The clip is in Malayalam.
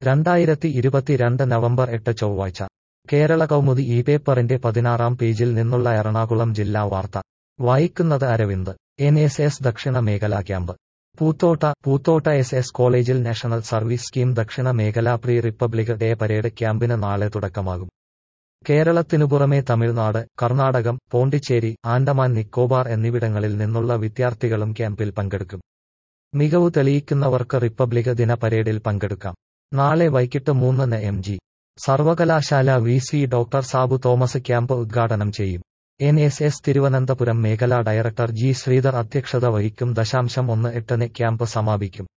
രണ്ടായിരത്തി ഇരുപത്തിരണ്ട് നവംബർ എട്ട് ചൊവ്വാഴ്ച കേരള കൗമുദി ഈ പേപ്പറിന്റെ പതിനാറാം പേജിൽ നിന്നുള്ള എറണാകുളം ജില്ലാ വാർത്ത വായിക്കുന്നത് അരവിന്ദ് എൻ എസ് എസ് ദക്ഷിണ മേഖലാ camp Poothotta Poothotta S S കോളേജിൽ നാഷണൽ സർവീസ് സ്കീം ദക്ഷിണ മേഖലാ പ്രീ റിപ്പബ്ലിക് ഡേ പരേഡ് ക്യാമ്പിന് നാളെ തുടക്കമാകും കേരളത്തിനു പുറമെ തമിഴ്നാട് കർണാടകം പോണ്ടിച്ചേരി ആൻഡമാൻ നിക്കോബാർ എന്നിവിടങ്ങളിൽ നിന്നുള്ള വിദ്യാർത്ഥികളും ക്യാമ്പിൽ പങ്കെടുക്കും മികവ് തെളിയിക്കുന്നവർക്ക് റിപ്പബ്ലിക് ദിന പരേഡിൽ പങ്കെടുക്കാം നാളെ വൈകിട്ട് മൂന്നിന് എം ജി സർവകലാശാല V C doctor Sabu Thomas camp ഉദ്ഘാടനം ചെയ്യും എൻ എസ് എസ് തിരുവനന്തപുരം മേഖലാ ഡയറക്ടർ ജി ശ്രീധർ അധ്യക്ഷത വഹിക്കും ദശാംശം ഒന്ന് എട്ടിന് ക്യാമ്പ് സമാപിക്കും